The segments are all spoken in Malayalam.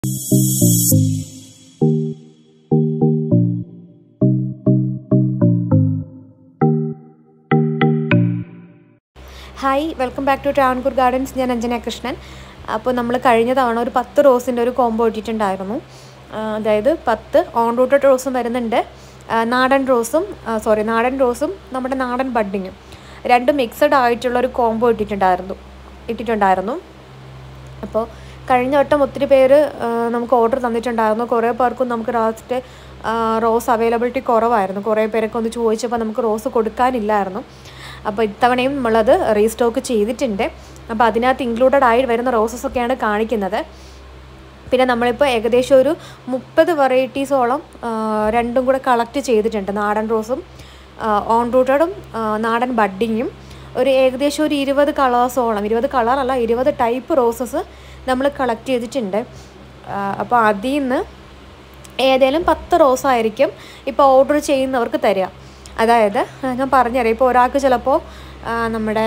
hi welcome back to Travancore gardens ഞാൻ അഞ്ജന കൃഷ്ണൻ അപ്പോൾ നമ്മൾ കഴിഞ്ഞ തവണ ഒരു പത്ത് റോസിൻ്റെ ഒരു കോംബോ ഇട്ടിട്ടുണ്ടായിരുന്നു ആ, അതായത് പത്ത് ഓൺ റൂട്ടഡ് റോസും വരുന്നുണ്ട് ആ, നാടൻ റോസും സോറി നാടൻ റോസും നമ്മുടെ നാടൻ ബഡ്ഡിങ്ങും രണ്ടും മിക്സഡ് ആയിട്ടുള്ള ഒരു കോംബോ ഇട്ടിട്ടുണ്ടായിരുന്നു ഇട്ടിട്ടുണ്ടായിരുന്നു അപ്പോൾ കഴിഞ്ഞ വട്ടം ഒത്തിരി പേര് ആ, നമുക്ക് ഓർഡർ തന്നിട്ടുണ്ടായിരുന്നു കുറേ പേർക്കും നമുക്ക് ലാസ്റ്റ് റോസ് അവൈലബിലിറ്റി കുറവായിരുന്നു കുറേ പേരൊക്കെ ഒന്ന് ചോദിച്ചപ്പോൾ നമുക്ക് റോസ് കൊടുക്കാനില്ലായിരുന്നു അപ്പോൾ ഇത്തവണയും നമ്മളത് റീസ്റ്റോക്ക് ചെയ്തിട്ടുണ്ട് അപ്പോൾ അതിനകത്ത് ഇൻക്ലൂഡഡ് ആയി വരുന്ന റോസസ് ഒക്കെയാണ് കാണിക്കുന്നത് പിന്നെ നമ്മളിപ്പോൾ ഏകദേശം ഒരു മുപ്പത് വെറൈറ്റീസോളം രണ്ടും കൂടെ കളക്ട് ചെയ്തിട്ടുണ്ട് നാടൻ റോസും ഓൺ റൂട്ടഡും നാടൻ ബഡ്ഡിങ്ങും ഒരു ഏകദേശം ഒരു ഇരുപത് കളേഴ്സോളം ഇരുപത് കളറല്ല ഇരുപത് ടൈപ്പ് റോസസ് നമ്മൾ കളക്ട് ചെയ്തിട്ടുണ്ട് അപ്പോൾ അതിൽ നിന്ന് ഏതെങ്കിലും പത്ത് റോസായിരിക്കും ഇപ്പോൾ ഓർഡർ ചെയ്യുന്നവർക്ക് തരിക അതായത് ആ, ഞാൻ പറഞ്ഞുതരാം ഇപ്പോൾ ഒരാൾക്ക് ചിലപ്പോൾ ആ, നമ്മുടെ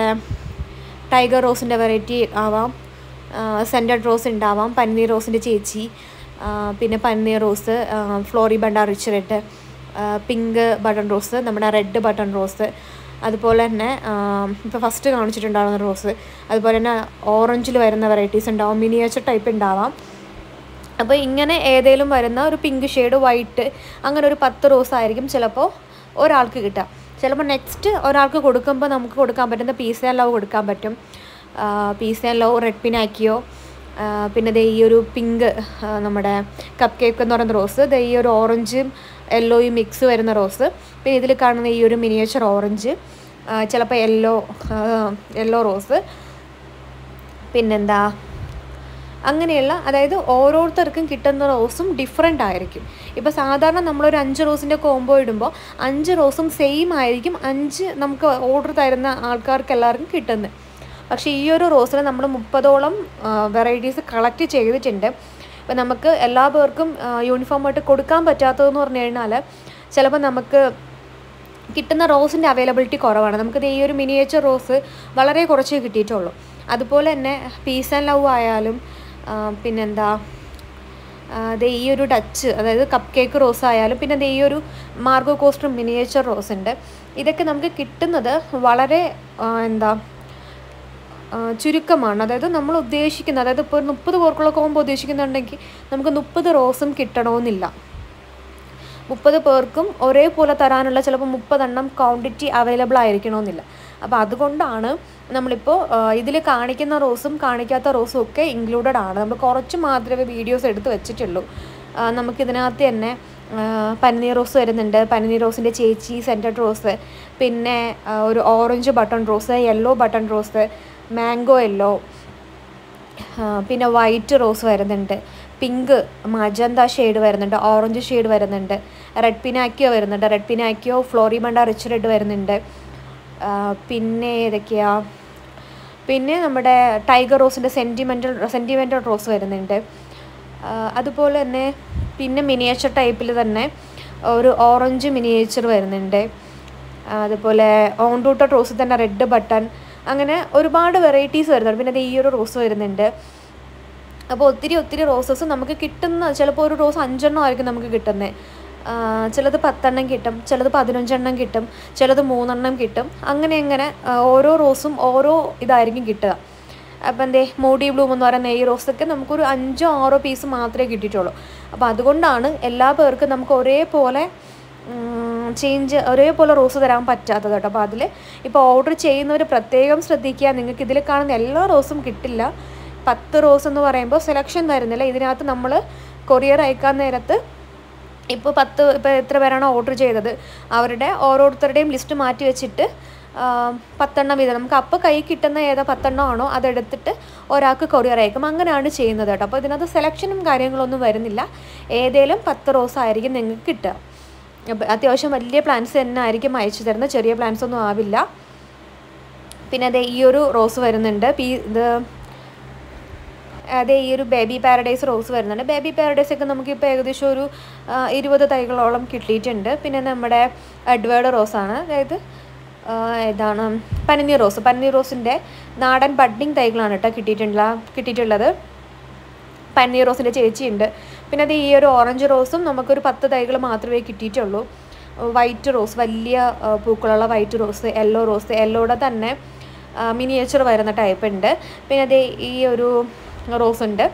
ടൈഗർ റോസിൻ്റെ വെറൈറ്റി ആവാം സെൻറ്റഡ് റോസ് ഉണ്ടാവാം പന്നീർ റോസിൻ്റെ ചേച്ചി ആ, പിന്നെ പന്നീർ റോസ് ആ, floribunda rich red pink button rose നമ്മുടെ റെഡ് ബട്ടൺ റോസ് അതുപോലെ തന്നെ ഇപ്പോൾ ഫസ്റ്റ് കാണിച്ചിട്ടുണ്ടാകുന്ന റോസ് അതുപോലെ തന്നെ ഓറഞ്ചിൽ വരുന്ന വെറൈറ്റീസ് ഉണ്ടാവും മിനിയേച്ചർ ടൈപ്പ് ഉണ്ടാവാം അപ്പോൾ ഇങ്ങനെ ഏതെങ്കിലും വരുന്ന ഒരു പിങ്ക് ഷെയ്ഡ് വൈറ്റ് അങ്ങനെ ഒരു പത്ത് റോസ് ആയിരിക്കും ചിലപ്പോൾ ഒരാൾക്ക് കിട്ടുക ചിലപ്പോൾ നെക്സ്റ്റ് ഒരാൾക്ക് കൊടുക്കുമ്പോൾ നമുക്ക് കൊടുക്കാൻ പറ്റുന്ന പീസ് ആൻഡ് ലവ് കൊടുക്കാൻ പറ്റും peace and love red Pinocchio പിന്നെ ദേ ഈ ഒരു പിങ്ക് നമ്മുടെ കപ്പ് കേക്ക് എന്ന് പറയുന്ന റോസ് ദേ ഈ ഒരു ഓറഞ്ചും യെല്ലോയും മിക്സ് വരുന്ന റോസ് പിന്നെ ഇതിൽ കാണുന്ന ഈ ഒരു മിനിയേച്ചർ ഓറഞ്ച് ചിലപ്പോൾ യെല്ലോ യെല്ലോ റോസ് പിന്നെന്താ അങ്ങനെയുള്ള അതായത് ഓരോരുത്തർക്കും കിട്ടുന്ന റോസും ഡിഫറെൻ്റ് ആയിരിക്കും ഇപ്പോൾ സാധാരണ നമ്മളൊരു അഞ്ച് റോസിൻ്റെ കോംബോ ഇടുമ്പോൾ അഞ്ച് റോസും സെയിം ആയിരിക്കും അഞ്ച് നമുക്ക് ഓർഡർ തരുന്ന ആൾക്കാർക്ക് എല്ലാവർക്കും കിട്ടുന്നത് പക്ഷേ ഈ ഒരു റോസിൽ നമ്മൾ മുപ്പതോളം വെറൈറ്റീസ് കളക്ട് ചെയ്തിട്ടുണ്ട് ഇപ്പം നമുക്ക് എല്ലാ പേർക്കും യൂണിഫോം ആയിട്ട് കൊടുക്കാൻ പറ്റാത്തതെന്ന് പറഞ്ഞു കഴിഞ്ഞാൽ ചിലപ്പോൾ നമുക്ക് കിട്ടുന്ന റോസിൻ്റെ അവൈലബിലിറ്റി കുറവാണ് നമുക്കിത് ഈ ഒരു മിനിയേച്ചർ റോസ് വളരെ കുറച്ചേ കിട്ടിയിട്ടുള്ളൂ അതുപോലെ തന്നെ പീസ് ആൻഡ് ലവ് ആയാലും ആ, പിന്നെന്താ ആ, ദേ ഈ ഒരു ഡച്ച് അതായത് കപ്പ് കേക്ക് റോസ് ആയാലും പിന്നെ ദേ ഈ ഒരു മാർഗോ കോസ്റ്റർ മിനിയേച്ചർ റോസ് ഉണ്ട് ഇതൊക്കെ നമുക്ക് കിട്ടുന്നത് വളരെ ആ, എന്താ ആ, ചുരുക്കമാണ് അതായത് നമ്മൾ ഉദ്ദേശിക്കുന്ന അതായത് ഇപ്പോൾ ഒരു മുപ്പത് പേർക്കുള്ള കോമ്പോ ഉദ്ദേശിക്കുന്നുണ്ടെങ്കിൽ നമുക്ക് മുപ്പത് റോസും കിട്ടണമെന്നില്ല മുപ്പത് പേർക്കും ഒരേപോലെ തരാനുള്ള ചിലപ്പോൾ മുപ്പതെണ്ണം ക്വാണ്ടിറ്റി അവൈലബിൾ ആയിരിക്കണമെന്നില്ല അപ്പോൾ അതുകൊണ്ടാണ് നമ്മളിപ്പോൾ ഇതിൽ കാണിക്കുന്ന റോസും കാണിക്കാത്ത റോസും ഒക്കെ ഇൻക്ലൂഡഡ് ആണ് നമ്മൾ കുറച്ച് മാത്രമേ വീഡിയോസ് എടുത്ത് വെച്ചിട്ടുള്ളൂ ആ, നമുക്കിതിനകത്ത് തന്നെ ആ, പന്നീർ റോസ് വരുന്നുണ്ട് പന്നീർ റോസിൻ്റെ ചേച്ചി സെൻറ്റഡ് റോസ് പിന്നെ ആ, ഒരു orange button rose yellow button rose mango yellow ആ, പിന്നെ വൈറ്റ് റോസ് വരുന്നുണ്ട് പിങ്ക് മജന്ത ഷെയ്ഡ് വരുന്നുണ്ട് ഓറഞ്ച് ഷെയ്ഡ് വരുന്നുണ്ട് റെഡ് പിനാക്കിയോ വരുന്നുണ്ട് red Pinocchio floribunda rich red വരുന്നുണ്ട് ആ, പിന്നെ ഏതൊക്കെയാ പിന്നെ നമ്മുടെ ടൈഗർ റോസിൻ്റെ സെൻറ്റിമെൻ്റൽ സെൻറ്റിമെൻ്റൽ റോസ് വരുന്നുണ്ട് ആ, അതുപോലെ തന്നെ പിന്നെ മിനിയേച്ചർ ടൈപ്പിൽ തന്നെ ഒരു ഓറഞ്ച് മിനിയേച്ചർ വരുന്നുണ്ട് ആ, അതുപോലെ ഓൺ റൂട്ടഡ് റോസിൽ തന്നെ റെഡ് ബട്ടൺ അങ്ങനെ ഒരുപാട് വെറൈറ്റീസ് വരുന്നുണ്ട് പിന്നെ ദേ ഈ ഒരു റോസ് വരുന്നുണ്ട് അപ്പോൾ ഒത്തിരി ഒത്തിരി റോസസ് നമുക്ക് കിട്ടുന്ന ചിലപ്പോൾ ഒരു റോസ് അഞ്ചെണ്ണം ആയിരിക്കും നമുക്ക് കിട്ടുന്നത് ചിലത് പത്തെണ്ണം കിട്ടും ചിലത് പതിനഞ്ചെണ്ണം കിട്ടും ചിലത് മൂന്നെണ്ണം കിട്ടും അങ്ങനെ അങ്ങനെ ആ, ഓരോ റോസും ഓരോ ഇതായിരിക്കും കിട്ടുക അപ്പം എന്തേ മോഡി ബ്ലൂം എന്ന് പറയുന്ന ഈ റോസൊക്കെ നമുക്കൊരു അഞ്ചോ ആറോ പീസ് മാത്രമേ കിട്ടിയിട്ടുള്ളൂ അപ്പോൾ അതുകൊണ്ടാണ് എല്ലാ പേർക്കും നമുക്ക് ഒരേപോലെ ചേഞ്ച് ഒരേപോലെ റോസ് തരാൻ പറ്റാത്തത് കേട്ടോ അപ്പോൾ അതിൽ ഇപ്പോൾ ഓർഡർ ചെയ്യുന്നവർ പ്രത്യേകം ശ്രദ്ധിക്കുക നിങ്ങൾക്ക് ഇതിൽ കാണുന്ന എല്ലാ റോസും കിട്ടില്ല പത്ത് റോസ് എന്ന് പറയുമ്പോൾ സെലക്ഷൻ തരുന്നില്ല ഇതിനകത്ത് നമ്മൾ കൊറിയർ അയക്കാൻ നേരത്ത് ഇപ്പോൾ പത്ത് ഇപ്പോൾ എത്ര പേരാണോ ഓർഡർ ചെയ്തത് അവരുടെ ഓരോരുത്തരുടെയും ലിസ്റ്റ് മാറ്റി വെച്ചിട്ട് ആ, പത്തെണ്ണം വീതം നമുക്ക് അപ്പോൾ കൈ കിട്ടുന്ന ഏതാ പത്തെണ്ണം ആണോ അതെടുത്തിട്ട് ഒരാൾക്ക് കൊറിയർ അയക്കും അങ്ങനെയാണ് ചെയ്യുന്നത് കേട്ടോ അപ്പോൾ ഇതിനകത്ത് സെലക്ഷനും കാര്യങ്ങളൊന്നും വരുന്നില്ല ഏതേലും പത്ത് റോസ് ആയിരിക്കും നിങ്ങൾക്ക് കിട്ടുക അപ്പോൾ അത്യാവശ്യം വലിയ പ്ലാന്റ്സ് തന്നെ ആയിരിക്കും അയച്ചു തരുന്നത് ചെറിയ പ്ലാന്റ്സ് ഒന്നും ആവില്ല പിന്നെ അതെ ഈ ഒരു റോസ് വരുന്നുണ്ട് പീ ഇത് അതെ ഈ ഒരു ബേബി പാരഡൈസ് റോസ് വരുന്നുണ്ട് ബേബി പാരഡൈസ് ഒക്കെ നമുക്കിപ്പോൾ ഏകദേശം ഒരു ആ, ഇരുപത് തൈകളോളം കിട്ടിയിട്ടുണ്ട് പിന്നെ നമ്മുടെ എഡ്വേർഡ് റോസാണ് അതായത് ആ, ഏതാണ് പനിനീർ റോസ് പനിനീർ റോസിൻ്റെ നാടൻ ബഡ്ഡിങ് തൈകളാണ് കേട്ടോ കിട്ടിയിട്ടുള്ള കിട്ടിയിട്ടുള്ളത് പന്നീർ റോസിൻ്റെ ചേച്ചിയുണ്ട് പിന്നെ അത് ഈ ഒരു ഓറഞ്ച് റോസും നമുക്കൊരു പത്ത് തൈകൾ മാത്രമേ കിട്ടിയിട്ടുള്ളൂ വൈറ്റ് റോസ് വലിയ ആ, പൂക്കളുള്ള വൈറ്റ് റോസ് യെല്ലോ റോസ് യെല്ലോയുടെ തന്നെ മിനിയേച്ചർ വരുന്ന ടൈപ്പ് ഉണ്ട് പിന്നെ അതേ ഈ ഒരു റോസ് ഉണ്ട്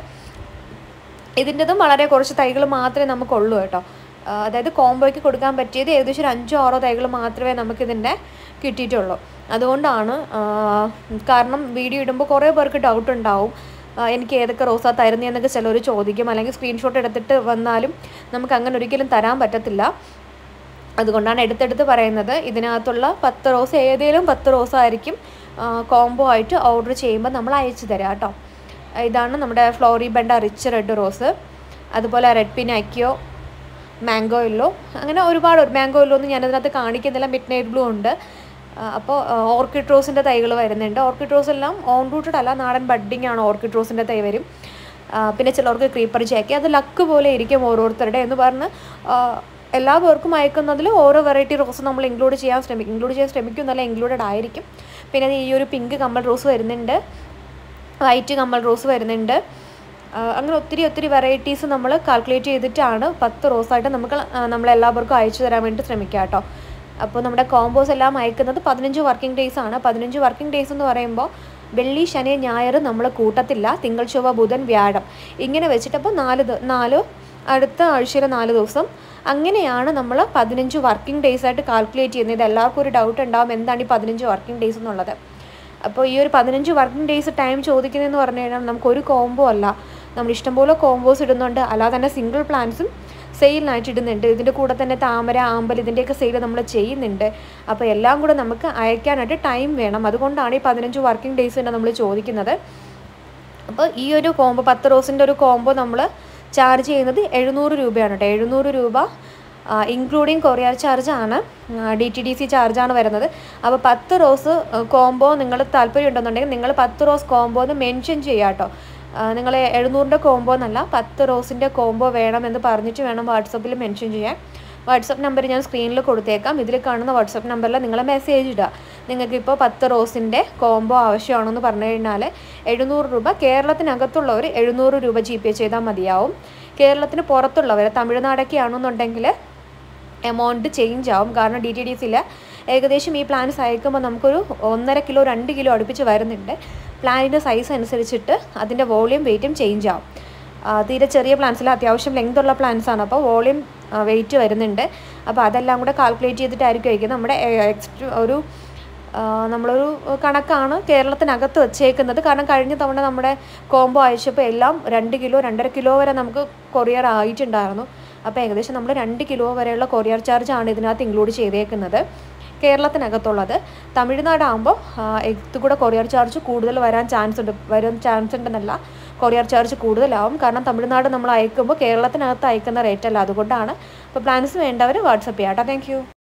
ഇതിൻ്റെതും വളരെ കുറച്ച് തൈകൾ മാത്രമേ നമുക്കുള്ളൂ കേട്ടോ ആ, അതായത് കോംബോയ്ക്ക് കൊടുക്കാൻ പറ്റിയത് ഏകദേശം ഒരു അഞ്ചോ ആറോ തൈകൾ മാത്രമേ നമുക്കിതിൻ്റെ കിട്ടിയിട്ടുള്ളൂ അതുകൊണ്ടാണ് ആ, കാരണം വീഡിയോ ഇടുമ്പോൾ കുറേ പേർക്ക് ഡൗട്ട് ഉണ്ടാവും ആ, എനിക്ക് ഏതൊക്കെ റോസാ തരുന്നതെന്നൊക്കെ ചിലർ ചോദിക്കും അല്ലെങ്കിൽ സ്ക്രീൻഷോട്ട് എടുത്തിട്ട് വന്നാലും നമുക്ക് അങ്ങനെ ഒരിക്കലും തരാൻ പറ്റത്തില്ല അതുകൊണ്ടാണ് എടുത്തെടുത്ത് പറയുന്നത് ഇതിനകത്തുള്ള പത്ത് റോസ് ഏതെങ്കിലും പത്ത് റോസ് ആയിരിക്കും കോംബോ ആയിട്ട് ഓർഡർ ചെയ്യുമ്പോൾ നമ്മൾ അയച്ചു തരാം കേട്ടോ ഇതാണ് നമ്മുടെ floribunda rich red rose അതുപോലെ റെഡ് പിനാക്കിയോ മാംഗോ യെല്ലോ അങ്ങനെ ഒരുപാട് മാംഗോ യെല്ലോ ഒന്നും ഞാനതിനകത്ത് കാണിക്കുന്നില്ല മിഡ് നൈറ്റ് ബ്ലൂ ഉണ്ട് അപ്പോൾ ഓർക്കിഡ് റോസിൻ്റെ തൈകൾ വരുന്നുണ്ട് ഓർക്കിഡ് റോസ് എല്ലാം ഓൺ റൂട്ടഡ് അല്ല നാടൻ ബഡ്ഡിംഗ് ആണ് ഓർക്കിഡ് റോസിൻ്റെ തൈ വരും ആ, പിന്നെ ചിലർക്ക് ക്രീപ്പർ ജാക്കി അത് ലക്ക് പോലെ ഇരിക്കും ഓരോരുത്തരുടെ എന്ന് പറഞ്ഞ് ആ, എല്ലാ പേർക്കും അയക്കുന്നതിൽ ഓരോ വെറൈറ്റി റോസ് നമ്മൾ ഇൻക്ലൂഡ് ചെയ്യാൻ ശ്രമിക്കും ഇൻക്ലൂഡ് ചെയ്യാൻ ശ്രമിക്കുന്നല്ല ഇൻക്ലൂഡഡ് ആയിരിക്കും പിന്നെ ഈ ഒരു പിങ്ക് കമ്മൽ റോസ് വരുന്നുണ്ട് വൈറ്റ് കമ്മൽ റോസ് വരുന്നുണ്ട് ആ, അങ്ങനെ ഒത്തിരി ഒത്തിരി വെറൈറ്റീസ് നമ്മൾ കാൽക്കുലേറ്റ് ചെയ്തിട്ടാണ് പത്ത് റോസായിട്ട് നമുക്ക് നമ്മളെല്ലാവർക്കും അയച്ചു തരാൻ വേണ്ടി ശ്രമിക്കുക കേട്ടോ അപ്പോൾ നമ്മുടെ കോമ്പോസ് എല്ലാം അയക്കുന്നത് പതിനഞ്ച് വർക്കിംഗ് ഡേയ്സ് ആണ് പതിനഞ്ച് വർക്കിംഗ് ഡേയ്സ് എന്ന് പറയുമ്പോൾ വെള്ളി ശനി ഞായർ നമ്മൾ കൂട്ടത്തില്ല തിങ്കൾ ചൊവ്വ ബുധൻ വ്യാഴം ഇങ്ങനെ വെച്ചിട്ടപ്പോൾ നാല് ദി- നാല് അടുത്ത ആഴ്ചയിലെ നാല് ദിവസം അങ്ങനെയാണ് നമ്മൾ പതിനഞ്ച് വർക്കിംഗ് ഡേയ്സ് ആയിട്ട് കാൽക്കുലേറ്റ് ചെയ്യുന്നത് ഇത് എല്ലാവർക്കും ഒരു ഡൗട്ട് ഉണ്ടാവും എന്താണ് ഈ പതിനഞ്ച് വർക്കിംഗ് ഡേയ്സ് എന്നുള്ളത് അപ്പോൾ ഈ ഒരു പതിനഞ്ച് വർക്കിംഗ് ഡേയ്സ് ടൈം ചോദിക്കുന്നതെന്ന് പറഞ്ഞു കഴിഞ്ഞാൽ നമുക്കൊരു കോംബോ അല്ല നമ്മൾ ഇഷ്ടംപോലെ കോംബോസ് ഇടുന്നുണ്ട് അല്ലാതെ തന്നെ സിംഗിൾ പ്ലാൻസും സെയിലിനായിട്ട് ഇടുന്നുണ്ട് ഇതിൻ്റെ കൂടെ തന്നെ താമര ആമ്പൽ ഇതിൻ്റെയൊക്കെ സെയിൽ നമ്മൾ ചെയ്യുന്നുണ്ട് അപ്പോൾ എല്ലാം കൂടെ നമുക്ക് അയക്കാനായിട്ട് ടൈം വേണം അതുകൊണ്ടാണ് ഈ പതിനഞ്ച് വർക്കിംഗ് ഡേയ്സ് തന്നെ നമ്മൾ ചോദിക്കുന്നത് അപ്പോൾ ഈ ഒരു കോംബോ പത്ത് റോസിൻ്റെ ഒരു കോംബോ നമ്മൾ ചാർജ് ചെയ്യുന്നത് എഴുന്നൂറ് രൂപയാണ് കേട്ടോ എഴുന്നൂറ് രൂപ ഇൻക്ലൂഡിങ് കൊറിയർ ചാർജാണ് ഡി ടി ഡി സി ചാർജാണ് വരുന്നത് അപ്പോൾ പത്ത് റോസ് കോംബോ നിങ്ങൾ താല്പര്യം ഉണ്ടെന്നുണ്ടെങ്കിൽ നിങ്ങൾ പത്ത് റോസ് കോംബോ എന്ന് മെൻഷൻ ചെയ്യുക കേട്ടോ നിങ്ങൾ എഴുന്നൂറിൻ്റെ കോംബോ എന്നല്ല പത്ത് റോസിൻ്റെ കോംബോ വേണമെന്ന് പറഞ്ഞിട്ട് വേണം വാട്സപ്പിൽ മെൻഷൻ ചെയ്യാൻ വാട്സപ്പ് നമ്പർ ഞാൻ സ്ക്രീനിൽ കൊടുത്തേക്കാം ഇതിൽ കാണുന്ന വാട്സപ്പ് നമ്പറിൽ നിങ്ങൾ മെസ്സേജ് ഇടുക നിങ്ങൾക്ക് ഇപ്പോൾ പത്ത് റോസിൻ്റെ കോംബോ ആവശ്യമാണെന്ന് പറഞ്ഞു കഴിഞ്ഞാൽ എഴുന്നൂറ് രൂപ കേരളത്തിനകത്തുള്ളവർ എഴുന്നൂറ് രൂപ ജി പേ ചെയ്താൽ മതിയാവും കേരളത്തിന് പുറത്തുള്ളവർ തമിഴ്നാടൊക്കെ ആണെന്നുണ്ടെങ്കിൽ എമൗണ്ട് ചേഞ്ച് ആവും കാരണം ഡി ടി ഡി സിയിൽ ഏകദേശം ഈ പ്ലാൻസ് അയക്കുമ്പോൾ നമുക്കൊരു ഒന്നര കിലോ രണ്ട് കിലോ അടുപ്പിച്ച് വരുന്നുണ്ട് പ്ലാനിൻ്റെ സൈസ് അനുസരിച്ചിട്ട് അതിൻ്റെ വോളിയം വെയിറ്റും ചേഞ്ച് ആവും ആ, തീരെ ചെറിയ പ്ലാൻസിൽ അത്യാവശ്യം ലെങ്ത് ഉള്ള പ്ലാൻസ് ആണ് അപ്പോൾ വോളിയം വെയിറ്റ് വരുന്നുണ്ട് അപ്പോൾ അതെല്ലാം കൂടെ കാൽക്കുലേറ്റ് ചെയ്തിട്ടായിരിക്കും അയക്കുന്നത് നമ്മുടെ എക്സ്ട്ര ഒരു ആ, നമ്മളൊരു കണക്കാണ് കേരളത്തിനകത്ത് വെച്ചേക്കുന്നത് കാരണം കഴിഞ്ഞ തവണ നമ്മുടെ കോംബോ അയച്ചപ്പോൾ എല്ലാം രണ്ട് കിലോ രണ്ടര കിലോ വരെ നമുക്ക് കൊറിയർ ആയിട്ടുണ്ടായിരുന്നു അപ്പോൾ ഏകദേശം നമ്മൾ രണ്ട് കിലോ വരെയുള്ള കൊറിയർ ചാർജാണ് ഇതിനകത്ത് ഇൻക്ലൂഡ് ചെയ്തേക്കുന്നത് കേരളത്തിനകത്തുള്ളത് തമിഴ്നാടാകുമ്പോൾ ഇത് കൂടെ കൊറിയർ ചാർജ് കൂടുതൽ വരാൻ ചാൻസ് ഉണ്ട് വരാൻ ചാൻസ് ഉണ്ടെന്നല്ല കൊറിയർ ചാർജ് കൂടുതലാവും കാരണം തമിഴ്നാട് നമ്മൾ അയക്കുമ്പോൾ കേരളത്തിനകത്ത് അയക്കുന്ന റേറ്റ് അല്ല അതുകൊണ്ടാണ് അപ്പോൾ പ്ലാൻസ് വേണ്ടവർ വാട്സപ്പ് ചെയ്യാം കേട്ടോ താങ്ക്